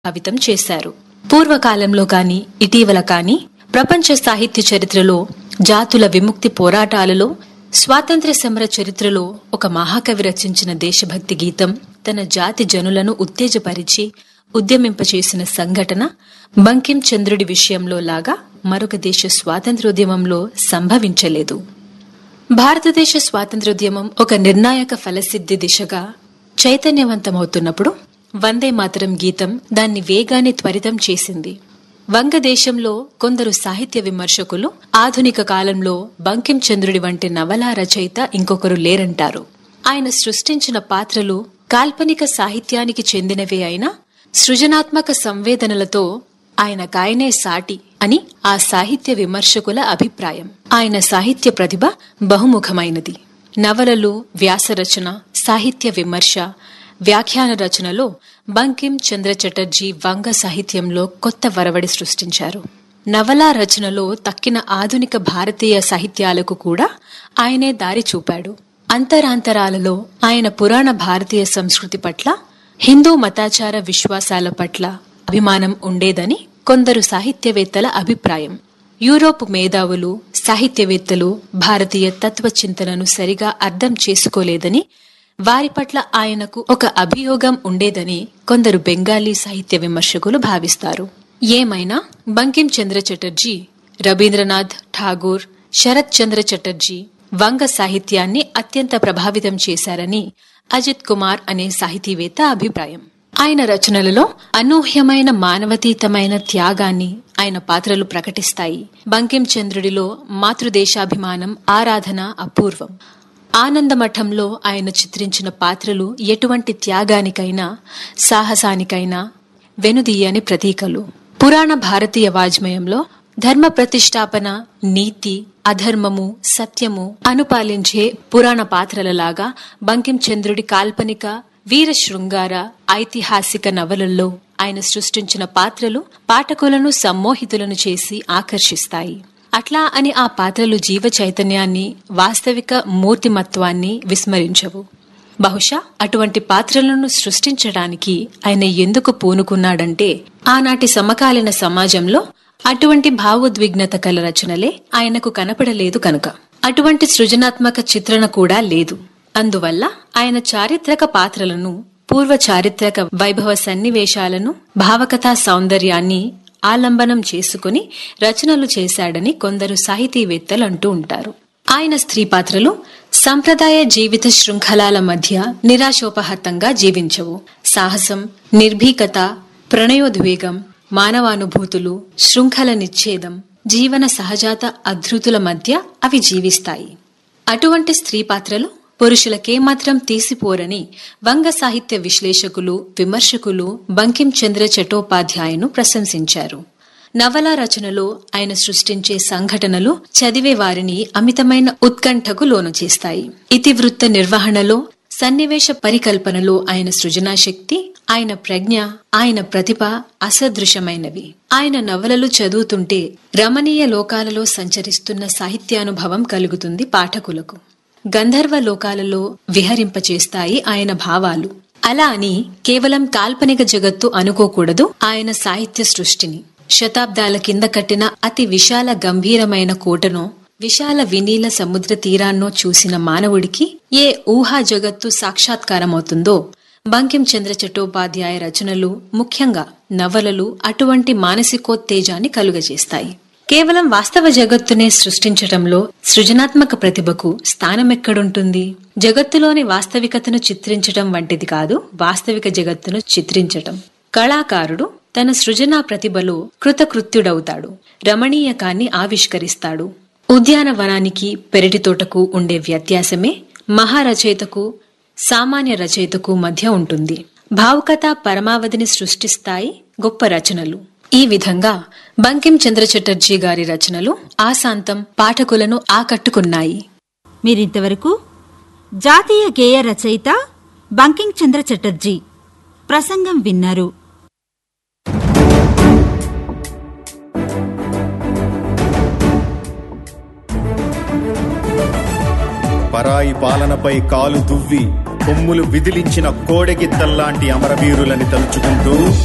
ప్రభావితం చేశారు పూర్వకాలంలో కాని ఇటీవల కాని ప్రపంచ సాహిత్య చరిత్రలో జాతుల విముక్తి పోరాటాలలో స్వాతంత్ర్య సమర చరిత్రలో ఒక మహాకవి రచించిన దేశభక్తి గీతం తన జాతి జనులను ఉత్తేజపరిచి ఉద్యమింపచేసిన సంఘటన బంకిం చంద్రుడి విషయంలో లాగా మరొక దేశ స్వాతంత్ర్యోద్యమంలో సంభవించలేదు భారతదేశ స్వాతంత్ర్యోద్యమం ఒక నిర్ణాయక ఫలసిద్ధి దిశగా చైతన్యవంతమవుతున్నప్పుడు వందే మాతరం గీతం దాన్ని వేగాన్ని త్వరితం చేసింది వంగదేశంలో కొందరు సాహిత్య విమర్శకులు ఆధునిక కాలంలో బంకిం చంద్రుడి వంటి నవలా రచయిత ఇంకొకరు లేరంటారు ఆయన సృష్టించిన పాత్రలు కాల్పనిక సాహిత్యానికి చెందినవే అయినా సృజనాత్మక సంవేదనలతో ఆయన కాయనే సాటి అని ఆ సాహిత్య విమర్శకుల అభిప్రాయం ఆయన సాహిత్య ప్రతిభ బహుముఖమైనది నవలలు వ్యాసరచన సాహిత్య విమర్శ వ్యాఖ్యాన రచనలో బంకిం చంద్ర చటర్జీ వంగ సాహిత్యంలో కొత్త వరవడి సృష్టించారు నవలా రచనలో తక్కిన ఆధునిక భారతీయ సాహిత్యాలకు కూడా ఆయనే దారి చూపాడు అంతరాంతరాలలో ఆయన పురాణ భారతీయ సంస్కృతి పట్ల హిందూ మతాచార విశ్వాసాల పట్ల అభిమానం ఉండేదని కొందరు సాహిత్యవేత్తల అభిప్రాయం యూరోప్ మేధావులు సాహిత్యవేత్తలు భారతీయ తత్వచింతనను సరిగా అర్థం చేసుకోలేదని వారి పట్ల ఆయనకు ఒక అభియోగం ఉండేదని కొందరు బెంగాలీ సాహిత్య విమర్శకులు భావిస్తారు ఏమైనా బంకిం చంద్ర చటర్జీ రవీంద్రనాథ్ ఠాగూర్ శరత్ చంద్ర చటర్జీ వంగ సాహిత్యాన్ని అత్యంత ప్రభావితం చేశారని అజిత్ కుమార్ అనే సాహితీవేత్త అభిప్రాయం ఆయన రచనలలో అనూహ్యమైన మానవతీతమైన త్యాగాన్ని ఆయన పాత్రలు ప్రకటిస్తాయి బంకిం చంద్రుడిలో మాతృదేశాభిమానం ఆరాధన అపూర్వం ఆనందమఠంలో ఆయన చిత్రించిన పాత్రలు ఎటువంటి త్యాగానికైనా సాహసానికైనా వెనుదీయని ప్రతీకలు పురాణ భారతీయ వాజ్మయంలో ధర్మ ప్రతిష్టాపన నీతి అధర్మము సత్యము అనుపాలించే పురాణ పాత్రలలాగా బంకిం చంద్రుడి కాల్పనిక వీర శృంగార ఐతిహాసిక నవలల్లో ఆయన సృష్టించిన పాత్రలు పాఠకులను సమ్మోహితులను చేసి ఆకర్షిస్తాయి అట్లా అని ఆ పాత్రలు జీవ చైతన్యాన్ని వాస్తవిక మూర్తిమత్వాన్ని విస్మరించవు బహుశా అటువంటి పాత్రలను సృష్టించడానికి ఆయన ఎందుకు పూనుకున్నాడంటే ఆనాటి సమకాలీన సమాజంలో అటువంటి భావోద్విగ్నత కల రచనలే ఆయనకు కనపడలేదు కనుక అటువంటి సృజనాత్మక చిత్రణ కూడా లేదు అందువల్ల ఆయన చారిత్రక పాత్రలను పూర్వ చారిత్రక వైభవ సన్నివేశాలను భావకథా సౌందర్యాన్ని ఆలంబనం చేసుకుని రచనలు చేశాడని కొందరు సాహితీవేత్తలు అంటూ ఉంటారు ఆయన స్త్రీ పాత్రలు సంప్రదాయ జీవిత శృంఖలాల మధ్య నిరాశోపహతంగా జీవించవు సాహసం నిర్భీకత ప్రణయోద్వేగం మానవానుభూతులు శృంఖల నిచ్ఛేదం జీవన సహజాత అధృతుల మధ్య అవి జీవిస్తాయి అటువంటి స్త్రీ పాత్రలు పురుషులకేమాత్రం తీసిపోరని వంగ సాహిత్య విశ్లేషకులు విమర్శకులు బంకిం చంద్ర చటోపాధ్యాయను ప్రశంసించారు నవల రచనలో ఆయన సృష్టించే సంఘటనలు చదివే వారిని అమితమైన ఉత్కంఠకు లోను చేస్తాయి ఇతివృత్త నిర్వహణలో సన్నివేశ పరికల్పనలో ఆయన సృజనాశక్తి ఆయన ప్రజ్ఞ ఆయన ప్రతిభ అసదృశమైనవి ఆయన నవలలు చదువుతుంటే రమణీయ లోకాలలో సంచరిస్తున్న సాహిత్యానుభవం కలుగుతుంది పాఠకులకు గంధర్వ లోకాలలో విహరింపచేస్తాయి ఆయన భావాలు అలా అని కేవలం కాల్పనిక జగత్తు అనుకోకూడదు ఆయన సాహిత్య సృష్టిని శతాబ్దాల కింద కట్టిన అతి విశాల గంభీరమైన కోటనో విశాల వినీల సముద్ర తీరాన్నో చూసిన మానవుడికి ఏ ఊహా జగత్తు సాక్షాత్కారమవుతుందో బంకిం చంద్ర చట్టోపాధ్యాయ రచనలు ముఖ్యంగా నవలలు అటువంటి మానసికోత్తేజాన్ని కలుగజేస్తాయి కేవలం వాస్తవ జగత్తునే సృష్టించటంలో సృజనాత్మక ప్రతిభకు స్థానమెక్కడుంటుంది జగత్తులోని వాస్తవికతను చిత్రించటం వంటిది కాదు వాస్తవిక జగత్తును చిత్రించటం కళాకారుడు తన సృజనా ప్రతిభలో కృతకృత్యుడవుతాడు రమణీయకాన్ని ఆవిష్కరిస్తాడు ఉద్యానవనానికి పెరటి తోటకు ఉండే వ్యత్యాసమే మహారచయితకు సామాన్య రచయితకు మధ్య ఉంటుంది భావుకథ పరమావధిని సృష్టిస్తాయి గొప్ప రచనలు ఈ విధంగా బంకిం చంద్ర చటర్జీ గారి రచనలు ఆశాంతం పాఠకులను ఆకట్టుకున్నాయి మీరింతవరకు జాతీయ గేయ రచయిత బంకింగ్ చంద్ర చటర్జీ ప్రసంగం విన్నారు పరాయి పాలనపై కాలు దువ్వి కొమ్ములు విదిలించిన కోడెగిత్తల్లాంటి అమరవీరులని తలుచుకుంటూ